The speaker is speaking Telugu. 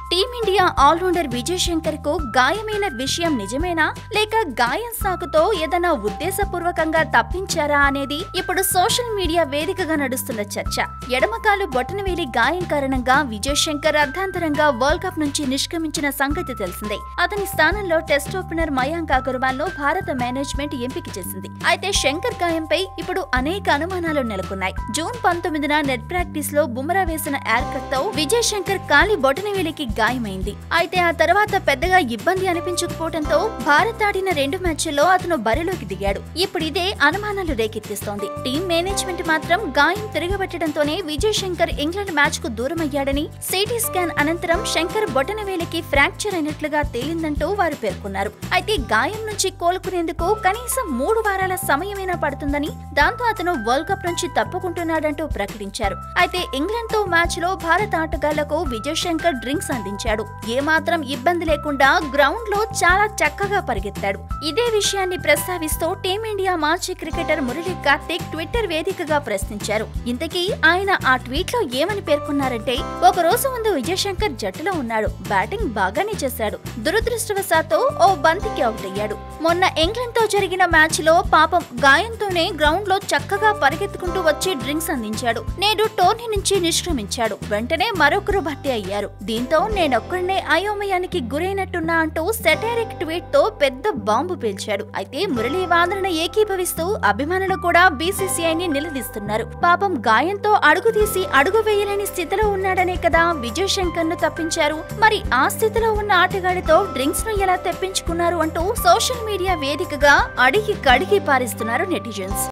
టీమిండియా ఆల్రౌండర్ విజయ్ శంకర్ కు గాయమైన విషయం నిజమేనా లేక గాయం సాకుతో ఏదైనా ఉద్దేశపూర్వకంగా తప్పించారా అనేది ఇప్పుడు సోషల్ మీడియా వేదికగా నడుస్తున్న చర్చ ఎడమకాలు బొటనవేలి గాయం కారణంగా విజయ్ శంకర్ అర్ధాంతరంగా వరల్డ్ కప్ నుంచి నిష్క్రమించిన సంగతి తెలిసిందే అతని స్థానంలో టెస్ట్ ఓపెనర్ మయాంక్ అగర్వాల్ ను భారత మేనేజ్మెంట్ ఎంపిక చేసింది అయితే శంకర్ గాయంపై ఇప్పుడు అనేక అనుమానాలు నెలకొన్నాయి జూన్ పంతొమ్మిదిన నెట్ ప్రాక్టీస్ లో బుమ్రా వేసిన ఎయిర్ కట్ తో విజయ్ శంకర్ కాలి బొటనవేలికి గాయమైంది అయితే ఆ తర్వాత పెద్దగా ఇబ్బంది అనిపించకపోవడంతో భారత్ ఆడిన రెండు మ్యాచ్ల్లో అతను బరిలోకి దిగాడు ఇప్పుడు ఇదే అనుమానాలు రేకెత్తిస్తోంది టీం మేనేజ్మెంట్ మాత్రం గాయం తిరగబెట్టడంతోనే విజయ్ శంకర్ ఇంగ్లాండ్ మ్యాచ్ కు దూరమయ్యాడని సిటీ స్కాన్ అనంతరం శంకర్ బొటనవేలికి ఫ్రాక్చర్ అయినట్లుగా తేలిందంటూ వారు పేర్కొన్నారు అయితే గాయం నుంచి కోలుకునేందుకు కనీసం మూడు వారాల సమయమైనా పడుతుందని దాంతో అతను వరల్డ్ కప్ నుంచి తప్పుకుంటున్నాడంటూ ప్రకటించారు అయితే ఇంగ్లాండ్ తో మ్యాచ్ లో భారత ఆటగాళ్లకు విజయ్ శంకర్ డ్రింక్స్ అందించాడు ఏమాత్రం ఇబ్బంది లేకుండా గ్రౌండ్ లో చాలా చక్కగా పరిగెత్తాడు ఇదే విషయాన్ని ప్రస్తావిస్తూ టీమిండియా మాజీ క్రికెటర్ మురళీ కార్తిక్ ట్విట్టర్ వేదికగా ప్రశ్నించారు ఇంతకీ ఆయన ఆ ట్వీట్ లో ఏమని పేర్కొన్నారంటే ఒక రోజు ముందు విజయ్ శంకర్ జట్టులో ఉన్నాడు బ్యాటింగ్ బాగానే చేశాడు దురదృష్టవశాత్తు ఓ బంతికి అవుట్ అయ్యాడు మొన్న ఇంగ్లాండ్ తో జరిగిన మ్యాచ్ లో పాపం గాయంతోనే గ్రౌండ్ లో చక్కగా పరిగెత్తుకుంటూ వచ్చి డ్రింక్స్ అందించాడు నేడు టోర్నీ నుంచి నిష్క్రమించాడు వెంటనే మరొకరు భర్తీ అయ్యారు దీంతో నేనొక్కడనే అయోమయానికి గురైనట్టున్నా అంటూ సెటారిక్ ట్వీట్ తో పెద్ద బాంబు పేల్చాడు అయితే మురళీ వాదనను ఏకీభవిస్తూ అభిమానులు కూడా బీసీసీఐ ని నిలదీస్తున్నారు పాపం గాయంతో అడుగు తీసి అడుగు వేయలేని స్థితిలో ఉన్నాడనే కదా విజయ్ శంకర్ ను తప్పించారు మరి ఆ స్థితిలో ఉన్న ఆటగాడితో డ్రింక్స్ ను ఎలా తెప్పించుకున్నారు అంటూ సోషల్ మీడియా వేదికగా అడిగి కడిగి పారిస్తున్నారు నెటిజన్స్